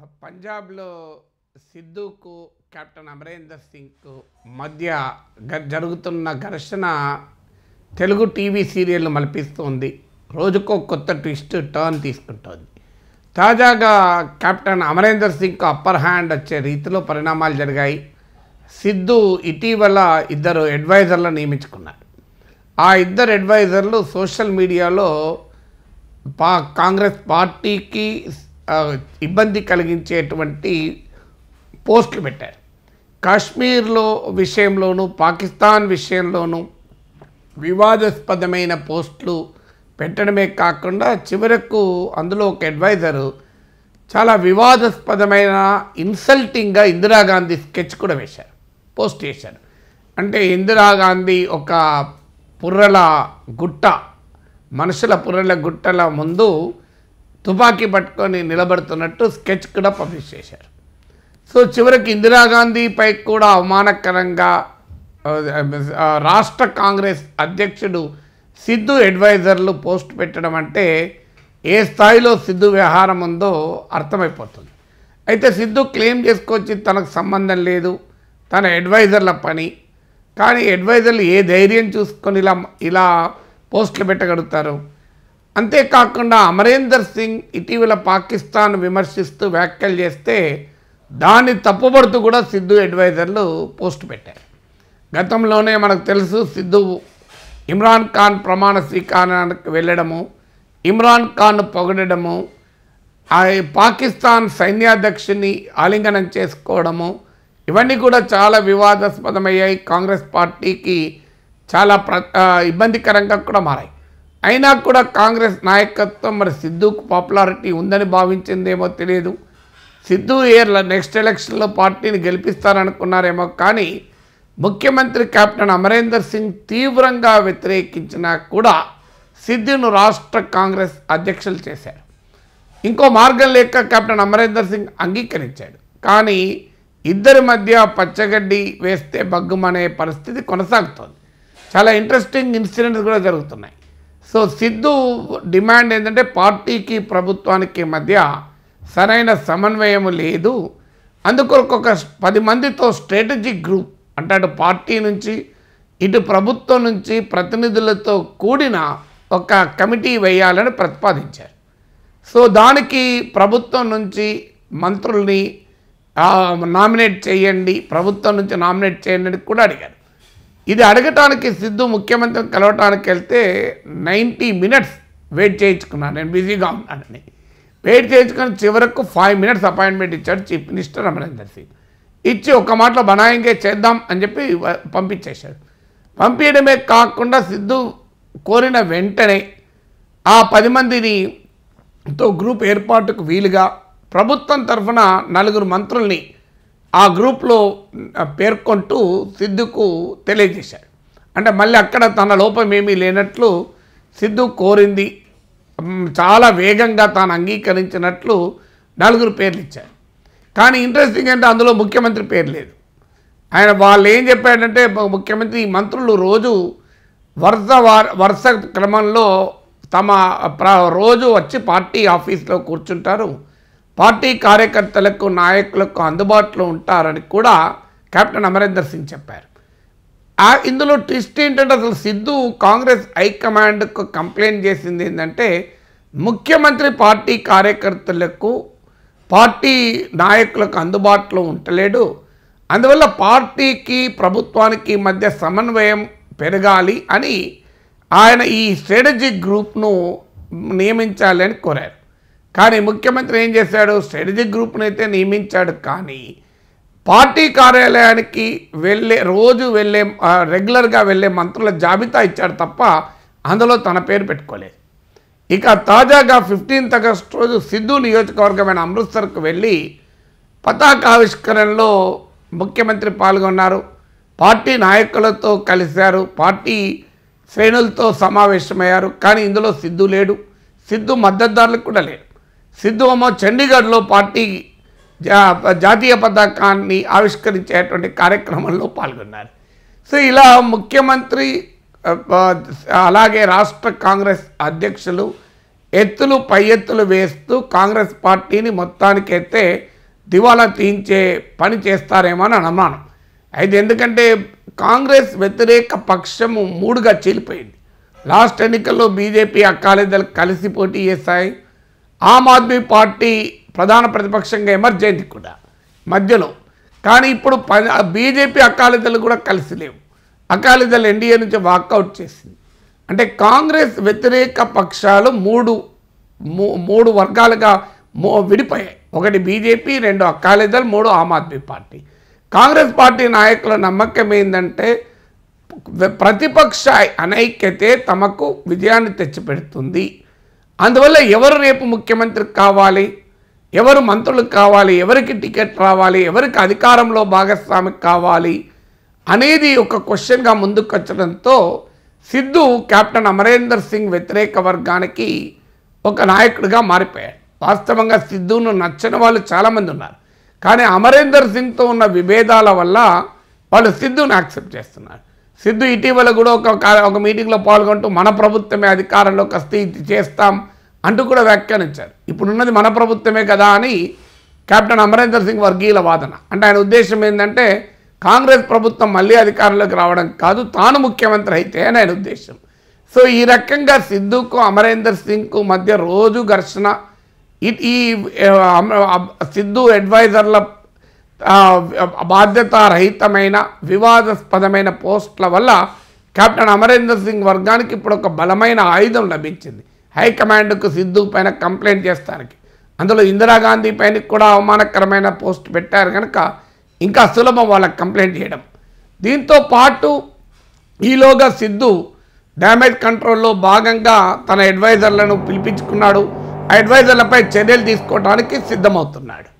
పంజాబ్లో సిద్ధుకు కెప్టెన్ అమరేందర్ సింగ్కు మధ్య గ- జరుగుతున్న ఘర్షణ తెలుగు టీవీ సీరియల్ను మలిపిస్తుంది రోజుకో కొత్త ట్విస్ట్ టర్న్ తీసుకుంటోంది తాజాగా కెప్టెన్ అమరేందర్ సింగ్కు అప్పర్ హ్యాండ్ వచ్చే రీతిలో పరిణామాలు జరిగాయి సిద్ధు ఇటీవల ఇద్దరు అడ్వైజర్లను నియమించుకున్నారు ఆ ఇద్దరు అడ్వైజర్లు సోషల్ మీడియాలో పా కాంగ్రెస్ పార్టీకి ఆ, ఇబ్బంది కలిగించేటువంటి పోస్టులు పెట్టారు కాశ్మీర్లో విషయంలోనూ పాకిస్తాన్ విషయంలోనూ వివాదాస్పదమైన పోస్టులు పెట్టడమే కాకుండా చివరకు అందులో ఒక అడ్వైజరు చాలా వివాదాస్పదమైన ఇన్సల్టింగ్గా ఇందిరాగాంధీ స్కెచ్ కూడా వేశారు పోస్ట్ చేశారు అంటే ఇందిరాగాంధీ ఒక పుర్రల గుట్ట మనుషుల పుర్రల గుట్టల ముందు తుపాకీ పట్టుకొని నిలబడుతున్నట్టు స్కెచ్ కూడా పబ్లిష్ చేశారు సో చివరికి ఇందిరాగాంధీపై కూడా అవమానకరంగా ఆ, ఆ, రాష్ట్ర కాంగ్రెస్ అధ్యక్షుడు సిద్ధు అడ్వైజర్లు పోస్ట్ పెట్టడం అంటే ఏ స్థాయిలో సిద్ధు వ్యవహారం ఉందో అర్థమైపోతుంది అయితే సిద్ధు క్లెయిమ్ చేసుకొచ్చి తనకు సంబంధం లేదు తన అడ్వైజర్ల పని కానీ అడ్వైజర్లు ఏ ధైర్యం చూసుకొని ఇలా ఇలా పోస్టులు పెట్టగలుగుతారు అంతేకాకుండా అమరేందర్ సింగ్ ఇటీవల పాకిస్తాన్ విమర్శిస్తూ వ్యాఖ్యలు చేస్తే దాన్ని తప్పుపడుతూ కూడా సిద్ధు అడ్వైజర్లు పోస్ట్ పెట్టారు గతంలోనే మనకు తెలుసు సిద్ధు ఇమ్రాన్ ఖాన్ ప్రమాణ స్వీకారానికి వెళ్ళడము ఇమ్రాన్ ఖాన్ పొగడము ఆ పాకిస్తాన్ సైన్యాధ్యక్షుని ఆలింగనం చేసుకోవడము ఇవన్నీ కూడా చాలా వివాదాస్పదమయ్యాయి కాంగ్రెస్ పార్టీకి చాలా ప్ర ఆ, ఇబ్బందికరంగా కూడా మారాయి అయినా కూడా కాంగ్రెస్ నాయకత్వం మరి సిద్ధుకు పాపులారిటీ ఉందని భావించిందేమో తెలియదు సిద్ధు ఇయర్ నెక్స్ట్ ఎలక్షన్లో పార్టీని గెలిపిస్తారనుకున్నారేమో కానీ ముఖ్యమంత్రి కెప్టెన్ అమరేందర్ సింగ్ తీవ్రంగా వ్యతిరేకించినా కూడా సిద్ధును రాష్ట్ర కాంగ్రెస్ అధ్యక్షులు చేశారు ఇంకో మార్గం లేక కెప్టెన్ అమరేందర్ సింగ్ అంగీకరించాడు కానీ ఇద్దరి మధ్య పచ్చగడ్డి వేస్తే బగ్గుమనే పరిస్థితి కొనసాగుతోంది చాలా ఇంట్రెస్టింగ్ ఇన్సిడెంట్స్ కూడా జరుగుతున్నాయి సో సిద్ధు డిమాండ్ ఏంటంటే పార్టీకి ప్రభుత్వానికి మధ్య సరైన సమన్వయం లేదు అందుకొరకు ఒక పది మందితో స్ట్రాటజిక్ గ్రూప్ అంటే అటు పార్టీ నుంచి ఇటు ప్రభుత్వం నుంచి ప్రతినిధులతో కూడిన ఒక కమిటీ వేయాలని ప్రతిపాదించారు సో దానికి ప్రభుత్వం నుంచి మంత్రుల్ని ఆ, నామినేట్ చేయండి ప్రభుత్వం నుంచి నామినేట్ చేయండి అని కూడా అడిగారు ఇది అడగటానికి సిద్ధు ముఖ్యమంత్రిని కలవటానికి వెళ్తే నైంటీ మినిట్స్ వెయిట్ చేయించుకున్నాను నేను బిజీగా ఉన్నానని వెయిట్ చేయించుకొని చివరకు ఫైవ్ మినిట్స్ అపాయింట్మెంట్ ఇచ్చాడు చీఫ్ మినిస్టర్ అమరేందర్ సింగ్ ఇచ్చి ఒక మాటలో బనాయింగే చేద్దాం అని చెప్పి వ- పంపించేశాడు పంపించడమే కాకుండా సిద్ధు కోరిన వెంటనే ఆ పది మందిని తో గ్రూప్ ఏర్పాటుకు వీలుగా ప్రభుత్వం తరఫున నలుగురు మంత్రుల్ని ఆ గ్రూప్లో ఆ, పేర్కొంటూ సిద్ధుకు తెలియజేశాడు అంటే మళ్ళీ అక్కడ తన లోపం ఏమీ లేనట్లు సిద్ధు కోరింది మ్, చాలా వేగంగా తాను అంగీకరించినట్లు నలుగురు పేర్లు ఇచ్చారు కానీ ఇంట్రెస్టింగ్ అంటే అందులో ముఖ్యమంత్రి పేరు లేదు ఆయన వాళ్ళు ఏం చెప్పాడంటే మ- ముఖ్యమంత్రి ఈ మంత్రులు రోజు వరుస వార- వరుస క్రమంలో తమ ప్ర రోజు వచ్చి పార్టీ ఆఫీస్లో కూర్చుంటారు పార్టీ కార్యకర్తలకు నాయకులకు అందుబాటులో ఉంటారని కూడా కెప్టెన్ అమరేందర్ సింగ్ చెప్పారు ఆ ఇందులో ట్విస్ట్ ఏంటంటే అసలు సిద్ధు కాంగ్రెస్ హైకమాండ్కు కంప్లైంట్ చేసింది ఏంటంటే ముఖ్యమంత్రి పార్టీ కార్యకర్తలకు పార్టీ నాయకులకు అందుబాటులో ఉండలేడు అందువల్ల పార్టీకి ప్రభుత్వానికి మధ్య సమన్వయం పెరగాలి అని ఆయన ఈ స్ట్రాటజిక్ గ్రూప్ను నియమించాలి అని కోరారు కానీ ముఖ్యమంత్రి ఏం చేశాడు స్ట్రాటజిక్ గ్రూప్ను అయితే నియమించాడు కానీ పార్టీ కార్యాలయానికి వెళ్ళే రోజు వెళ్ళే ఆ, రెగ్యులర్గా వెళ్ళే మంత్రుల జాబితా ఇచ్చాడు తప్ప అందులో తన పేరు పెట్టుకోలేదు ఇక తాజాగా ఫిఫ్టీన్త్ ఆగస్ట్ రోజు సిద్ధు నియోజకవర్గమైన అమృత్సర్కు వెళ్ళి పతాక ఆవిష్కరణలో ముఖ్యమంత్రి పాల్గొన్నారు పార్టీ నాయకులతో కలిశారు పార్టీ శ్రేణులతో సమావేశమయ్యారు కానీ ఇందులో సిద్ధు లేడు సిద్ధు మద్దతుదారులకు కూడా లేడు సిద్ధు ఏమో చండీగఢ్లో పార్టీ జా జాతీయ పతాకాన్ని ఆవిష్కరించేటువంటి కార్యక్రమంలో పాల్గొన్నారు సో ఇలా ముఖ్యమంత్రి ఆ, ఆ, అలాగే రాష్ట్ర కాంగ్రెస్ అధ్యక్షులు ఎత్తులు పై ఎత్తులు వేస్తూ కాంగ్రెస్ పార్టీని మొత్తానికైతే దివాలా తీయించే పని చేస్తారేమో అని అనుమానం అయితే ఎందుకంటే కాంగ్రెస్ వ్యతిరేక పక్షము మూడుగా చీలిపోయింది లాస్ట్ ఎన్నికల్లో బీజేపీ అకాలీదలు కలిసి పోటీ చేశాయి ఆమ్ ఆద్మీ పార్టీ ప్రధాన ప్రతిపక్షంగా ఎమర్జ్ అయింది కూడా మధ్యలో కానీ ఇప్పుడు బీజేపీ అకాలీదలు కూడా కలిసి లేవు అకాలీదలు ఎన్డీఏ నుంచి వాకౌట్ చేసింది అంటే కాంగ్రెస్ వ్యతిరేక పక్షాలు మూడు మూ- మూడు వర్గాలుగా మూ- విడిపోయాయి ఒకటి బీజేపీ రెండు అకాలీదల్ మూడు Aam Aadmi party Congress party నాయకుల నమ్మకం ఏంటంటే ప్రతిపక్ష అనైక్యతే తమకు విజయాన్ని తెచ్చిపెడుతుంది అందువల్ల ఎవరు రేపు ముఖ్యమంత్రి కావాలి ఎవరు మంత్రులు కావాలి ఎవరికి టికెట్ రావాలి ఎవరికి అధికారంలో భాగస్వామి కావాలి అనేది ఒక క్వశ్చన్గా ముందుకు వచ్చడంతో సిద్ధు కెప్టెన్ అమరేందర్ సింగ్ వ్యతిరేక వర్గానికి ఒక నాయకుడిగా మారిపోయాడు వాస్తవంగా సిద్ధును నచ్చని వాళ్ళు చాలామంది ఉన్నారు కానీ అమరేందర్ సింగ్తో ఉన్న విభేదాల వల్ల వాళ్ళు సిద్ధుని యాక్సెప్ట్ చేస్తున్నారు సిద్ధు ఇటీవల కూడా ఒక కా- ఒక మీటింగ్లో పాల్గొంటూ మన ప్రభుత్వమే అధికారంలోకి వస్తే ఇది చేస్తాం అంటూ కూడా వ్యాఖ్యానించారు ఇప్పుడున్నది మన ప్రభుత్వమే కదా అని కెప్టెన్ అమరేందర్ సింగ్ వర్గీయుల వాదన అంటే ఆయన ఉద్దేశం ఏంటంటే కాంగ్రెస్ ప్రభుత్వం మళ్ళీ అధికారంలోకి రావడం కాదు తాను ముఖ్యమంత్రి అయితే అని ఆయన ఉద్దేశం సో ఈ రకంగా సిద్ధుకు అమరేందర్ సింగ్కు మధ్య రోజు ఘర్షణ ఇ- ఈ ఆ, అమ- అబ్- సిద్ధు అడ్వైజర్ల ఆ, బాధ్యతారహితమైన వివాదాస్పదమైన పోస్టుల వల్ల కెప్టెన్ అమరేందర్ సింగ్ వర్గానికి ఇప్పుడు ఒక బలమైన ఆయుధం లభించింది హైకమాండ్కు సిద్ధు పైన కంప్లైంట్ చేస్తానికి అందులో ఇందిరాగాంధీ పైన కూడా అవమానకరమైన పోస్ట్ పెట్టారు కనుక ఇంకా సులభం వాళ్ళకి కంప్లైంట్ చేయడం దీంతో పాటు ఈలోగా సిద్ధు డ్యామేజ్ కంట్రోల్లో భాగంగా తన అడ్వైజర్లను పిలిపించుకున్నాడు ఆ అడ్వైజర్లపై చర్యలు తీసుకోవడానికి సిద్ధమవుతున్నాడు